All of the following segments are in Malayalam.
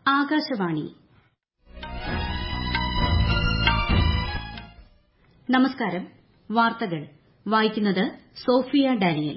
ആകാശവാണി നമസ്കാരം വാർത്തകൾ വായിക്കുന്നത് സോഫിയ ഡാനിയൽ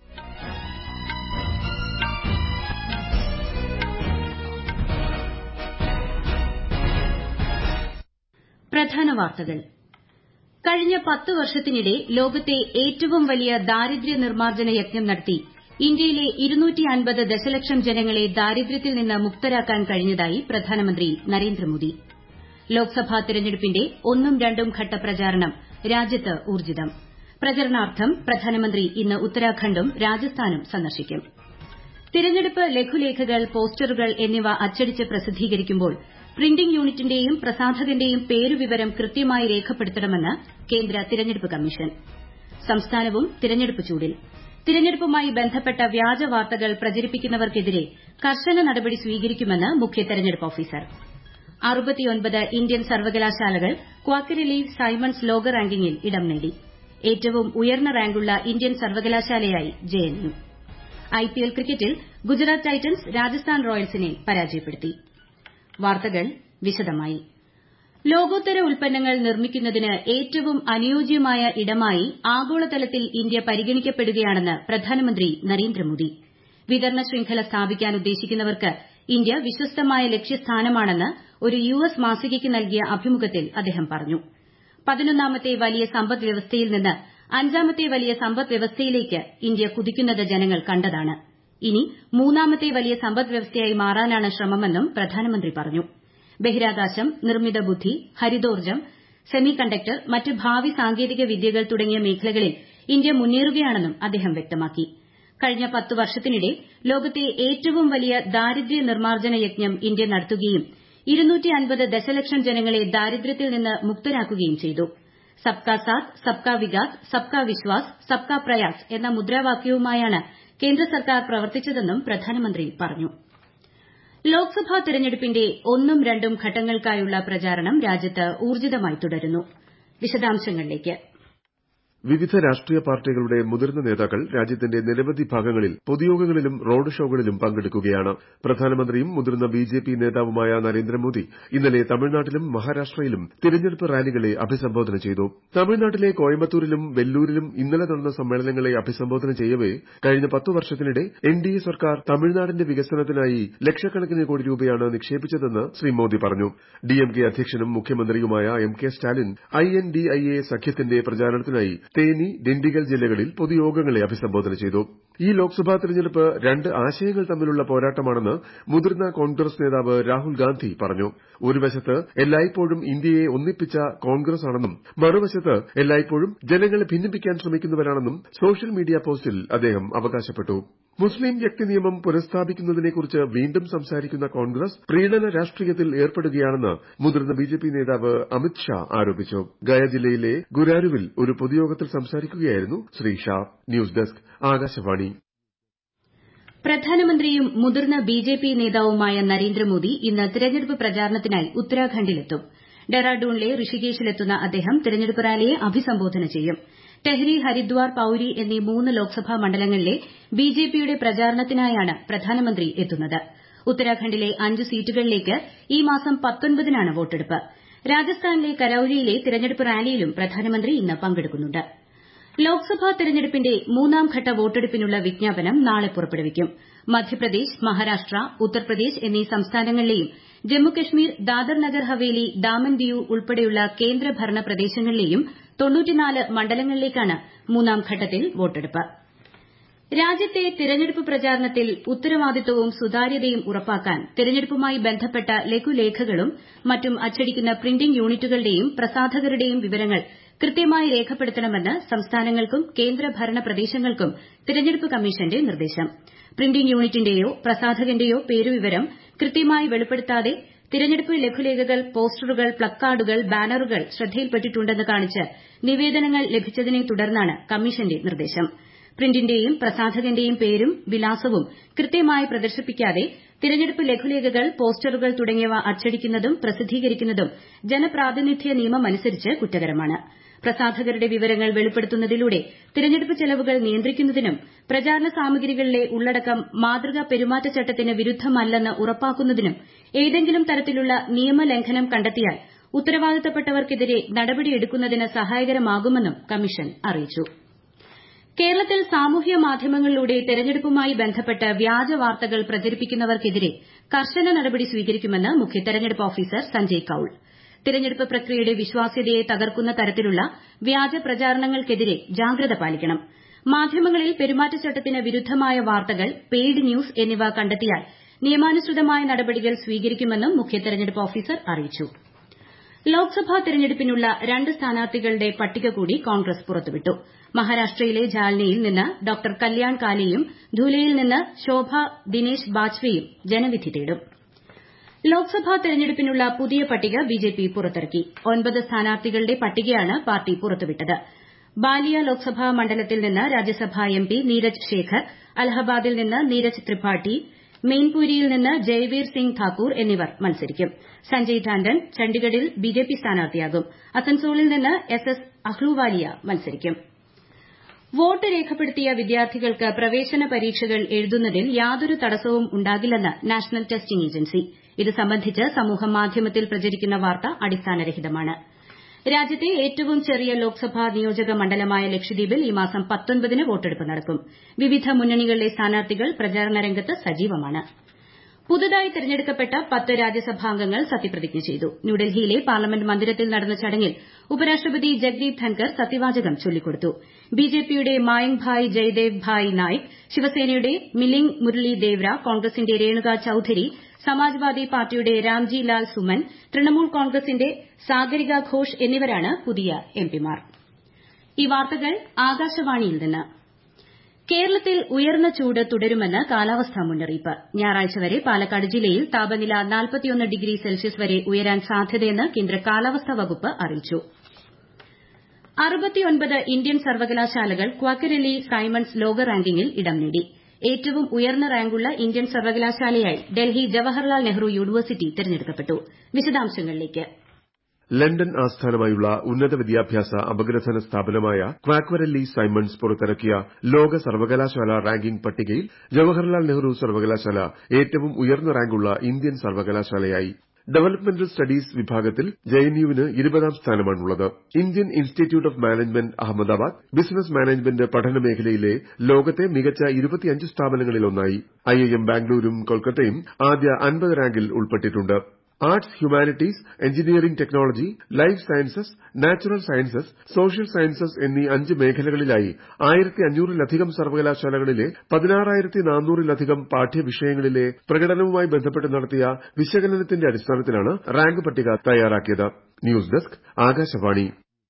പ്രധാന വാർത്തകൾ കഴിഞ്ഞ പത്ത് വർഷത്തിനിടെ ലോകത്തെ ഏറ്റവും വലിയ ദാരിദ്ര്യ നിർമ്മാർജ്ജന യജ്ഞം നടത്തി ഇന്ത്യയിലെ ദശലക്ഷം ജനങ്ങളെ ദാരിദ്ര്യത്തിൽ നിന്ന് മുക്തരാക്കാൻ കഴിഞ്ഞതായി പ്രധാനമന്ത്രി നരേന്ദ്രമോദി ലോക്സഭാ തെരഞ്ഞെടുപ്പിന്റെ ഒന്നും രണ്ടും ഘട്ട പ്രചാരണം രാജ്യത്ത് ഊർജ്ജിതം പ്രചരണാർത്ഥം പ്രധാനമന്ത്രി ഇന്ന് ഉത്തരാഖണ്ഡും രാജസ്ഥാനും സന്ദർശിക്കും തിരഞ്ഞെടുപ്പ് ലഘുലേഖകൾ പോസ്റ്ററുകൾ എന്നിവ അച്ചടിച്ച് പ്രസിദ്ധീകരിക്കുമ്പോൾ പ്രിന്റിംഗ് യൂണിറ്റിന്റെയും പ്രസാധകന്റെയും പേരുവിവരം കൃത്യമായി രേഖപ്പെടുത്തണമെന്ന് കേന്ദ്ര തിരഞ്ഞെടുപ്പ് കമ്മീഷൻ സംസ്ഥാനവും തിരഞ്ഞെടുപ്പ് ചൂടിൽ തിരഞ്ഞെടുപ്പുമായി ബന്ധപ്പെട്ട വ്യാജ വാർത്തകൾ പ്രചരിപ്പിക്കുന്നവർക്കെതിരെ കർശന നടപടി സ്വീകരിക്കുമെന്ന് മുഖ്യ തെരഞ്ഞെടുപ്പ് ഓഫീസർ ഇന്ത്യൻ സർവകലാശാലകൾ ക്വാക്കരിലി സൈമൺസ് ലോക റാങ്കിംഗിൽ ഇടം നേടി ഏറ്റവും ഉയർന്ന റാങ്കുള്ള ഇന്ത്യൻ സർവകലാശാലയായി ജെഎൻയു ഐപിഎൽ ക്രിക്കറ്റിൽ ഗുജറാത്ത് ടൈറ്റൻസ് രാജസ്ഥാൻ റോയൽസിനെ പരാജയപ്പെടുത്തി വാർത്തകൾ വിശദമായി ലോകോത്തര ഉൽപ്പന്നങ്ങൾ നിർമ്മിക്കുന്നതിന് ഏറ്റവും അനുയോജ്യമായ ഇടമായി ആഗോളതലത്തിൽ ഇന്ത്യ പരിഗണിക്കപ്പെടുകയാണെന്ന് പ്രധാനമന്ത്രി നരേന്ദ്രമോദി വിതരണ ശൃംഖല സ്ഥാപിക്കാൻ ഉദ്ദേശിക്കുന്നവർക്ക് ഇന്ത്യ വിശ്വസ്തമായ ലക്ഷ്യസ്ഥാനമാണെന്ന് ഒരു യു എസ് മാസികയ്ക്ക് നൽകിയ അഭിമുഖത്തിൽ അദ്ദേഹം പറഞ്ഞു പതിനൊന്നാമത്തെ വലിയ സമ്പദ് വ്യവസ്ഥയിൽ നിന്ന് അഞ്ചാമത്തെ വലിയ സമ്പദ് വ്യവസ്ഥയിലേക്ക് ഇന്ത്യ കുതിക്കുന്നത് ജനങ്ങൾ കണ്ടതാണ് ഇനി മൂന്നാമത്തെ വലിയ സമ്പദ് വ്യവസ്ഥയായി മാറാനാണ് ശ്രമമെന്നും പ്രധാനമന്ത്രി പറഞ്ഞു ബഹിരാകാശം നിർമ്മിത ബുദ്ധി ഹരിതോർജ്ജം സെമി കണ്ടക്ടർ മറ്റ് ഭാവി സാങ്കേതിക വിദ്യകൾ തുടങ്ങിയ മേഖലകളിൽ ഇന്ത്യ മുന്നേറുകയാണെന്നും അദ്ദേഹം വ്യക്തമാക്കി കഴിഞ്ഞ പത്ത് വർഷത്തിനിടെ ലോകത്തെ ഏറ്റവും വലിയ ദാരിദ്ര്യ നിർമ്മാർജ്ജന യജ്ഞം ഇന്ത്യ നടത്തുകയും ദശലക്ഷം ജനങ്ങളെ ദാരിദ്ര്യത്തിൽ നിന്ന് മുക്തരാക്കുകയും ചെയ്തു സബ്കാ സാത്ത് സബ്കാ വികാസ് സബ്കാ വിശ്വാസ് സബ്കാ പ്രയാസ് എന്ന മുദ്രാവാക്യവുമായാണ് കേന്ദ്ര സർക്കാർ പ്രവർത്തിച്ചതെന്നും പ്രധാനമന്ത്രി പറഞ്ഞു ലോക്സഭാ തെരഞ്ഞെടുപ്പിന്റെ ഒന്നും രണ്ടും ഘട്ടങ്ങൾക്കായുള്ള പ്രചാരണം രാജ്യത്ത് ഊർജ്ജിതമായി തുടരുന്നു വിശദാംശങ്ങളിലേക്ക് വിവിധ രാഷ്ട്രീയ പാർട്ടികളുടെ മുതിർന്ന നേതാക്കൾ രാജ്യത്തിന്റെ നിരവധി ഭാഗങ്ങളിൽ പൊതുയോഗങ്ങളിലും റോഡ് ഷോകളിലും പങ്കെടുക്കുകയാണ് പ്രധാനമന്ത്രിയും മുതിർന്ന ബിജെപി നേതാവുമായ നരേന്ദ്രമോദി ഇന്നലെ തമിഴ്നാട്ടിലും മഹാരാഷ്ട്രയിലും തിരഞ്ഞെടുപ്പ് റാലികളെ അഭിസംബോധന ചെയ്തു തമിഴ്നാട്ടിലെ കോയമ്പത്തൂരിലും വെല്ലൂരിലും ഇന്നലെ നടന്ന സമ്മേളനങ്ങളെ അഭിസംബോധന ചെയ്യവെ കഴിഞ്ഞ പത്തു വർഷത്തിനിടെ എൻഡിഎ സർക്കാർ തമിഴ്നാടിന്റെ വികസനത്തിനായി ലക്ഷക്കണക്കിന് കോടി രൂപയാണ് നിക്ഷേപിച്ചതെന്ന് ശ്രീ മോദി പറഞ്ഞു ഡിഎംകെ അധ്യക്ഷനും മുഖ്യമന്ത്രിയുമായ എം കെ സ്റ്റാലിൻ ഐഎൻഡിഐഎ സഖ്യത്തിന്റെ പ്രചാരണത്തിനായി തേനി ഡിണ്ടിഗൽ ജില്ലകളിൽ പൊതുയോഗങ്ങളെ അഭിസംബോധന ചെയ്തു ഈ ലോക്സഭാ തെരഞ്ഞെടുപ്പ് രണ്ട് ആശയങ്ങൾ തമ്മിലുള്ള പോരാട്ടമാണെന്ന് മുതിർന്ന കോൺഗ്രസ് നേതാവ് രാഹുൽ ഗാന്ധി പറഞ്ഞു ഒരു വശത്ത് എല്ലായ്പ്പോഴും ഇന്ത്യയെ ഒന്നിപ്പിച്ച കോൺഗ്രസ് ആണെന്നും മറുവശത്ത് എല്ലായ്പ്പോഴും ജനങ്ങളെ ഭിന്നിപ്പിക്കാൻ ശ്രമിക്കുന്നവരാണെന്നും സോഷ്യൽ മീഡിയ പോസ്റ്റിൽ അദ്ദേഹം അവകാശപ്പെട്ടു മുസ്ലിം വ്യക്തി നിയമം പുനഃസ്ഥാപിക്കുന്നതിനെക്കുറിച്ച് വീണ്ടും സംസാരിക്കുന്ന കോൺഗ്രസ് പ്രീണന രാഷ്ട്രീയത്തിൽ ഏർപ്പെടുകയാണെന്ന് മുതിർന്ന ബിജെപി നേതാവ് അമിത് ഷാ ആരോപിച്ചു ഗയ ജില്ലയിലെ ഗുരാരുവിൽ ഒരു പൊതുയോഗത്തിൽ സംസാരിക്കുകയായിരുന്നു ശ്രീ ഷാ ന്യൂസ് ഡെസ്ക് ആകാശവാണി പ്രധാനമന്ത്രിയും മുതിർന്ന ബിജെപി നേതാവുമായ നരേന്ദ്രമോദി ഇന്ന് തിരഞ്ഞെടുപ്പ് പ്രചാരണത്തിനായി ഉത്തരാഖണ്ഡിലെത്തും ഡെറാഡൂണിലെ ഋഷികേശിലെത്തുന്ന അദ്ദേഹം തിരഞ്ഞെടുപ്പ് റാലിയെ അഭിസംബോധന ചെയ്യും ടെഹ്രി ഹരിദ്വാർ പൌരി എന്നീ മൂന്ന് ലോക്സഭാ മണ്ഡലങ്ങളിലെ ബിജെപിയുടെ പ്രചാരണത്തിനായാണ് പ്രധാനമന്ത്രി എത്തുന്നത് ഉത്തരാഖണ്ഡിലെ അഞ്ച് സീറ്റുകളിലേക്ക് ഈ മാസം പത്തൊൻപതിനാണ് വോട്ടെടുപ്പ് രാജസ്ഥാനിലെ കരൌലിയിലെ തിരഞ്ഞെടുപ്പ് റാലിയിലും പ്രധാനമന്ത്രി ഇന്ന് പങ്കെടുക്കുന്നുണ്ട് ലോക്സഭാ തെരഞ്ഞെടുപ്പിന്റെ മൂന്നാം ഘട്ട വോട്ടെടുപ്പിനുള്ള വിജ്ഞാപനം നാളെ പുറപ്പെടുവിക്കും മധ്യപ്രദേശ് മഹാരാഷ്ട്ര ഉത്തർപ്രദേശ് എന്നീ സംസ്ഥാനങ്ങളിലെയും ജമ്മുകശ്മീർ ദാദർ നഗർ ഹവേലി ദാമൻ ദിയു ഉൾപ്പെടെയുള്ള കേന്ദ്രഭരണ പ്രദേശങ്ങളിലെയും മണ്ഡലങ്ങളിലേക്കാണ് മൂന്നാം ഘട്ടത്തിൽ വോട്ടെടുപ്പ് രാജ്യത്തെ തിരഞ്ഞെടുപ്പ് പ്രചാരണത്തിൽ ഉത്തരവാദിത്തവും സുതാര്യതയും ഉറപ്പാക്കാൻ തിരഞ്ഞെടുപ്പുമായി ബന്ധപ്പെട്ട ലഘുലേഖകളും മറ്റും അച്ചടിക്കുന്ന പ്രിന്റിംഗ് യൂണിറ്റുകളുടെയും പ്രസാധകരുടെയും വിവരങ്ങൾ കൃത്യമായി രേഖപ്പെടുത്തണമെന്ന് സംസ്ഥാനങ്ങൾക്കും കേന്ദ്രഭരണ പ്രദേശങ്ങൾക്കും തിരഞ്ഞെടുപ്പ് കമ്മീഷന്റെ നിർദ്ദേശം പ്രിന്റിംഗ് യൂണിറ്റിന്റെയോ പ്രസാധകന്റെയോ പേരുവിവരം കൃത്യമായി വെളിപ്പെടുത്താതെ തിരഞ്ഞെടുപ്പ് ലഘുലേഖകൾ പോസ്റ്ററുകൾ പ്ലക്കാർഡുകൾ ബാനറുകൾ ശ്രദ്ധയിൽപ്പെട്ടിട്ടുണ്ടെന്ന് കാണിച്ച് നിവേദനങ്ങൾ ലഭിച്ചതിനെ തുടർന്നാണ് കമ്മീഷന്റെ നിർദ്ദേശം പ്രിന്റിന്റെയും പ്രസാധകന്റെയും പേരും വിലാസവും കൃത്യമായി പ്രദർശിപ്പിക്കാതെ തിരഞ്ഞെടുപ്പ് ലഘുലേഖകൾ പോസ്റ്ററുകൾ തുടങ്ങിയവ അച്ചടിക്കുന്നതും പ്രസിദ്ധീകരിക്കുന്നതും ജനപ്രാതിനിധ്യ നിയമമനുസരിച്ച് കുറ്റകരമാണ് പ്രസാധകരുടെ വിവരങ്ങൾ വെളിപ്പെടുത്തുന്നതിലൂടെ തിരഞ്ഞെടുപ്പ് ചെലവുകൾ നിയന്ത്രിക്കുന്നതിനും പ്രചാരണ സാമഗ്രികളിലെ ഉള്ളടക്കം മാതൃകാ പെരുമാറ്റച്ചട്ടത്തിന് വിരുദ്ധമല്ലെന്ന് ഉറപ്പാക്കുന്നതിനും ഏതെങ്കിലും തരത്തിലുള്ള നിയമലംഘനം കണ്ടെത്തിയാൽ ഉത്തരവാദിത്തപ്പെട്ടവർക്കെതിരെ നടപടിയെടുക്കുന്നതിന് സഹായകരമാകുമെന്നും കമ്മീഷൻ അറിയിച്ചു കേരളത്തിൽ സാമൂഹ്യ മാധ്യമങ്ങളിലൂടെ തെരഞ്ഞെടുപ്പുമായി ബന്ധപ്പെട്ട് വ്യാജ വാർത്തകൾ പ്രചരിപ്പിക്കുന്നവർക്കെതിരെ കർശന നടപടി സ്വീകരിക്കുമെന്ന് മുഖ്യ തെരഞ്ഞെടുപ്പ് ഓഫീസർ സഞ്ജയ് കൌൾ തിരഞ്ഞെടുപ്പ് പ്രക്രിയയുടെ വിശ്വാസ്യതയെ തകർക്കുന്ന തരത്തിലുള്ള വ്യാജ പ്രചാരണങ്ങൾക്കെതിരെ ജാഗ്രത പാലിക്കണം മാധ്യമങ്ങളിൽ പെരുമാറ്റച്ചട്ടത്തിന് വിരുദ്ധമായ വാർത്തകൾ പെയ്ഡ് ന്യൂസ് എന്നിവ കണ്ടെത്തിയാൽ നിയമാനുസൃതമായ നടപടികൾ സ്വീകരിക്കുമെന്നും മുഖ്യ തെരഞ്ഞെടുപ്പ് ഓഫീസർ അറിയിച്ചു ലോക്സഭാ തെരഞ്ഞെടുപ്പിനുള്ള രണ്ട് സ്ഥാനാർത്ഥികളുടെ പട്ടിക കൂടി കോൺഗ്രസ് പുറത്തുവിട്ടു മഹാരാഷ്ട്രയിലെ ജാൽനയിൽ നിന്ന് ഡോ കല്യാൺ കാലെയും ധുലെയിൽ നിന്ന് ശോഭ ദിനേശ് ബാജ്പേയും ജനവിധി തേടും ലോക്സഭാ തെരഞ്ഞെടുപ്പിനുള്ള പുതിയ പട്ടിക ബിജെപി പുറത്തിറക്കി ഒൻപത് സ്ഥാനാർത്ഥികളുടെ പട്ടികയാണ് പാർട്ടി പുറത്തുവിട്ടത് ബാലിയ ലോക്സഭാ മണ്ഡലത്തിൽ നിന്ന് രാജ്യസഭാ എംപി നീരജ് ശേഖർ അലഹബാദിൽ നിന്ന് നീരജ് ത്രിപാഠി മെയിൻപുരിയിൽ നിന്ന് ജയ്വീർ സിംഗ് താക്കൂർ എന്നിവർ മത്സരിക്കും സഞ്ജയ് ടാണ്ടൻ ചണ്ഡിഗഡിൽ ബിജെപി സ്ഥാനാർത്ഥിയാകും അസൻസോളിൽ നിന്ന് എസ് എസ് അഹ്ലൂവാലിയ മത്സരിക്കും വോട്ട് രേഖപ്പെടുത്തിയ വിദ്യാർത്ഥികൾക്ക് പ്രവേശന പരീക്ഷകൾ എഴുതുന്നതിൽ യാതൊരു തടസ്സവും ഉണ്ടാകില്ലെന്ന് നാഷണൽ ടെസ്റ്റിംഗ് ഏജൻസി ഇത് സംബന്ധിച്ച് സമൂഹമാധ്യമത്തിൽ പ്രചരിക്കുന്ന വാർത്ത അടിസ്ഥാനരഹിതമാണ് രാജ്യത്തെ ഏറ്റവും ചെറിയ ലോക്സഭാ നിയോജക മണ്ഡലമായ ലക്ഷദ്വീപിൽ ഈ മാസം പത്തൊൻപതിന് വോട്ടെടുപ്പ് നടക്കും വിവിധ മുന്നണികളിലെ സ്ഥാനാർത്ഥികൾ പ്രചാരണ രംഗത്ത് സജീവമാണ് പുതുതായി തെരഞ്ഞെടുക്കപ്പെട്ട പത്ത് രാജ്യസഭാംഗങ്ങൾ സത്യപ്രതിജ്ഞ ചെയ്തു ന്യൂഡൽഹിയിലെ പാർലമെന്റ് മന്ദിരത്തിൽ നടന്ന ചടങ്ങിൽ ഉപരാഷ്ട്രപതി ജഗ്ദീപ് ധൻകർ സത്യവാചകം ചൊല്ലിക്കൊടുത്തു ബിജെപിയുടെ മായങ്ക് ഭായ് ജയ്ദേവ് ഭായ് നായിക് ശിവസേനയുടെ മിലിന്ദ് മുരളി ദേവ്ര കോൺഗ്രസിന്റെ രേണുക ചൌധരി സമാജ്വാദി പാർട്ടിയുടെ രാംജി ലാൽ സുമൻ തൃണമൂൽ കോൺഗ്രസിന്റെ സാഗരിക ഘോഷ് എന്നിവരാണ് പുതിയ എംപിമാർ കേരളത്തിൽ ഉയർന്ന ചൂട് തുടരുമെന്ന് കാലാവസ്ഥാ മുന്നറിയിപ്പ് ഞായറാഴ്ച വരെ പാലക്കാട് ജില്ലയിൽ താപനില ഡിഗ്രി സെൽഷ്യസ് വരെ ഉയരാൻ സാധ്യതയെന്ന് കേന്ദ്ര കാലാവസ്ഥാ വകുപ്പ് അറിയിച്ചു ഇന്ത്യൻ സർവകലാശാലകൾ ക്വാക്കരലി സൈമൺസ് ലോക റാങ്കിങ്ങിൽ ഇടം നേടി ഏറ്റവും ഉയർന്ന റാങ്കുള്ള ഇന്ത്യൻ സർവകലാശാലയായി ഡൽഹി ജവഹർലാൽ നെഹ്റു യൂണിവേഴ്സിറ്റി തെരഞ്ഞെടുക്കപ്പെട്ടു വിശദാംശങ്ങളിലേക്ക് ലണ്ടൻ ആസ്ഥാനമായുള്ള ഉന്നത വിദ്യാഭ്യാസ അപഗ്രഥന സ്ഥാപനമായ ക്വാക്വരല്ലി സൈമൺസ് പുറത്തിറക്കിയ ലോക സർവകലാശാല റാങ്കിംഗ് പട്ടികയിൽ ജവഹർലാൽ നെഹ്റു സർവകലാശാല ഏറ്റവും ഉയർന്ന റാങ്കുള്ള ഇന്ത്യൻ സർവകലാശാലയായി ഡെവലപ്മെന്റൽ സ്റ്റഡീസ് വിഭാഗത്തിൽ ജെഎൻയുവിന് ഇരുപതാം സ്ഥാനമാണുള്ളത് Indian institute of management Ahmedabad business management പഠന മേഖലയിലെ ലോകത്തെ മികച്ച സ്ഥാപനങ്ങളിലൊന്നായി ഐഐഎം ബാംഗ്ലൂരും കൊൽക്കത്തയും ആദ്യ അൻപത് റാങ്കിൽ ഉൾപ്പെട്ടിട്ടുണ്ട് arts humanities engineering technology life sciences natural sciences social sciences എന്നീ അഞ്ച് മേഖലകളിലായി ആയിരത്തി അഞ്ഞൂറിലധികം സർവകലാശാലകളിലെ പതിനാറായിരത്തി നാനൂറിലധികം പാഠ്യവിഷയങ്ങളിലെ പ്രകടനവുമായി ബന്ധപ്പെട്ട് നടത്തിയ വിശകലനത്തിന്റെ അടിസ്ഥാനത്തിലാണ് റാങ്ക് പട്ടിക തയ്യാറാക്കിയത് ന്യൂസ് ഡെസ്ക് ആകാശവാണി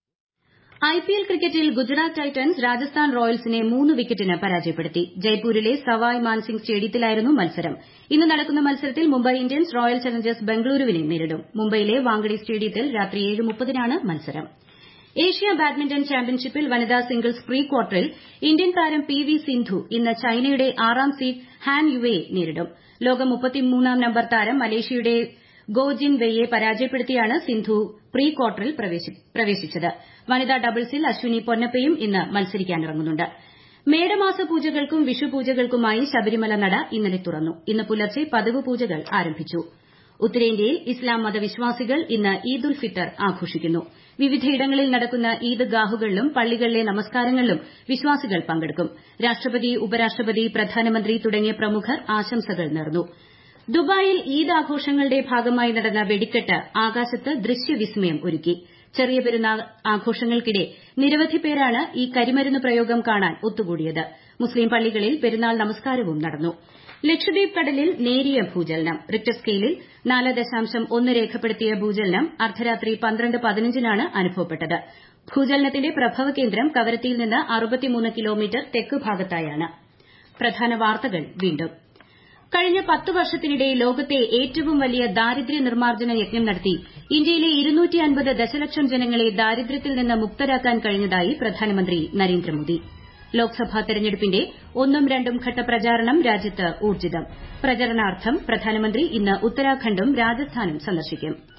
ഐപിഎൽ ക്രിക്കറ്റിൽ ഗുജറാത്ത് ടൈറ്റൻസ് രാജസ്ഥാൻ റോയൽസിനെ മൂന്ന് വിക്കറ്റിന് പരാജയപ്പെടുത്തി ജയ്പൂരിലെ സവായ് മാൻസിംഗ് സ്റ്റേഡിയത്തിലായിരുന്നു മത്സരം ഇന്ന് നടക്കുന്ന മത്സരത്തിൽ മുംബൈ ഇന്ത്യൻസ് റോയൽ ചലഞ്ചേഴ്സ് ബംഗളൂരുവിനെ നേരിടും മുംബൈയിലെ വാങ്കഡെ സ്റ്റേഡിയത്തിൽ രാത്രി ഏഴ് മുപ്പതിനാണ് മത്സരം ഏഷ്യ ബാഡ്മിന്റൺ ചാമ്പ്യൻഷിപ്പിൽ വനിതാ സിംഗിൾസ് പ്രീ ക്വാർട്ടറിൽ ഇന്ത്യൻ താരം പി വി സിന്ധു ഇന്ന് ചൈനയുടെ ആറാം സീഡ് ഹാൻ യുവയെ നേരിടും ലോക മുപ്പത്തിമൂന്നാം നമ്പർ താരം മലേഷ്യയുടെ ഗോ ജിൻ വെയിയെ പരാജയപ്പെടുത്തിയാണ് സിന്ധു പ്രീ ക്വാർട്ടറിൽ പ്രവേശിച്ചത് വനിതാ ഡബിൾസിൽ അശ്വിനി പൊന്നപ്പയും ഇന്ന് മത്സരിക്കാനിറങ്ങുന്നുണ്ട് മേടമാസ പൂജകൾക്കും വിഷു പൂജകൾക്കുമായി ശബരിമല നട ഇന്നലെ തുറന്നു ഇന്ന് പുലർച്ചെ പതിവ് പൂജകൾ ആരംഭിച്ചു ഉത്തരേന്ത്യയിൽ ഇസ്ലാം മതവിശ്വാസികൾ ഇന്ന് ഈദ് ഉൽ ഫിത്തർ ആഘോഷിക്കുന്നു വിവിധയിടങ്ങളിൽ നടക്കുന്ന ഈദ്ഗാഹുകളിലും പള്ളികളിലെ നമസ്കാരങ്ങളിലും വിശ്വാസികൾ പങ്കെടുക്കും രാഷ്ട്രപതി ഉപരാഷ്ട്രപതി പ്രധാനമന്ത്രി തുടങ്ങിയ പ്രമുഖർ ആശംസകൾ നേർന്നു ദുബായിൽ ഈദ് ആഘോഷങ്ങളുടെ ഭാഗമായി നടന്ന വെടിക്കെട്ട് ആകാശത്ത് ദൃശ്യവിസ്മയം ഒരുക്കി ചെറിയ പെരുന്നാൾ ആഘോഷങ്ങൾക്കിടെ നിരവധി പേരാണ് ഈ കരിമരുന്ന് പ്രയോഗം കാണാൻ ഒത്തുകൂടിയത് മുസ്ലിം പള്ളികളിൽ പെരുന്നാൾ നമസ്കാരവും നടന്നു ലക്ഷദ്വീപ് കടലിൽ നേരിയ ഭൂചലനം റിക്ടർ സ്കെയിലിൽ നാല് ദശാംശം ഒന്ന് രേഖപ്പെടുത്തിയ ഭൂചലനം അർദ്ധരാത്രി പന്ത്രണ്ട് പതിനഞ്ചിനാണ് അനുഭവപ്പെട്ടത് ഭൂചലനത്തിന്റെ പ്രഭവകേന്ദ്രം കവരത്തിയിൽ നിന്ന് അറുപത്തിമൂന്ന് കിലോമീറ്റർ തെക്ക് ഭാഗത്തായാണ് പ്രധാന വാർത്തകൾ വീണ്ടും കഴിഞ്ഞ പത്ത് വർഷത്തിനിടെ ലോകത്തെ ഏറ്റവും വലിയ ദാരിദ്ര്യ നിർമ്മാർജ്ജന യജ്ഞം നടത്തി ഇന്ത്യയിലെ ദശലക്ഷം ജനങ്ങളെ ദാരിദ്ര്യത്തിൽ നിന്ന് മുക്തരാക്കാൻ കഴിഞ്ഞതായി പ്രധാനമന്ത്രി നരേന്ദ്രമോദി ലോക്സഭാ തെരഞ്ഞെടുപ്പിന്റെ ഒന്നും രണ്ടും ഘട്ട പ്രചാരണം രാജ്യത്ത് ഊർജ്ജിതം പ്രചരണാർത്ഥം പ്രധാനമന്ത്രി ഇന്ന് ഉത്തരാഖണ്ഡും രാജസ്ഥാനും സന്ദർശിക്കും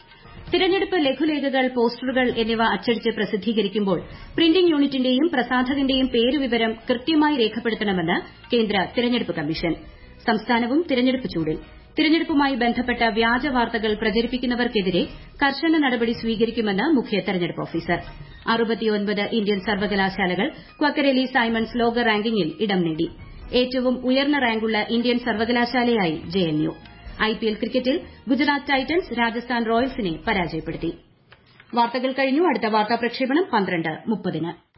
തിരഞ്ഞെടുപ്പ് ലഘുലേഖകൾ പോസ്റ്ററുകൾ എന്നിവ അച്ചടിച്ച് പ്രസിദ്ധീകരിക്കുമ്പോൾ പ്രിന്റിംഗ് യൂണിറ്റിന്റെയും പ്രസാധകന്റെയും പേരുവിവരം കൃത്യമായി രേഖപ്പെടുത്തണമെന്ന് കേന്ദ്ര തിരഞ്ഞെടുപ്പ് കമ്മീഷൻ സംസ്ഥാനവും തിരഞ്ഞെടുപ്പ് ചൂടിൽ തിരഞ്ഞെടുപ്പുമായി ബന്ധപ്പെട്ട വ്യാജ വാർത്തകൾ പ്രചരിപ്പിക്കുന്നവർക്കെതിരെ കർശന നടപടി സ്വീകരിക്കുമെന്ന് മുഖ്യ തെരഞ്ഞെടുപ്പ് ഓഫീസർ ഇന്ത്യൻ സർവകലാശാലകൾ ക്വക്കരേലി സൈമൺസ് ലോക റാങ്കിംഗിൽ ഇടം നേടി ഏറ്റവും ഉയർന്ന റാങ്കുള്ള ഇന്ത്യൻ സർവകലാശാലയായി ജെഎൻയു ഐപിഎൽ ക്രിക്കറ്റിൽ ഗുജറാത്ത് ടൈറ്റൻസ് രാജസ്ഥാൻ റോയൽസിനെ പരാജയപ്പെടുത്തി വാർത്തകൾ കഴിഞ്ഞു അടുത്ത വാർത്താ പ്രക്ഷേപണം പന്ത്രണ്ട് മുപ്പതിന്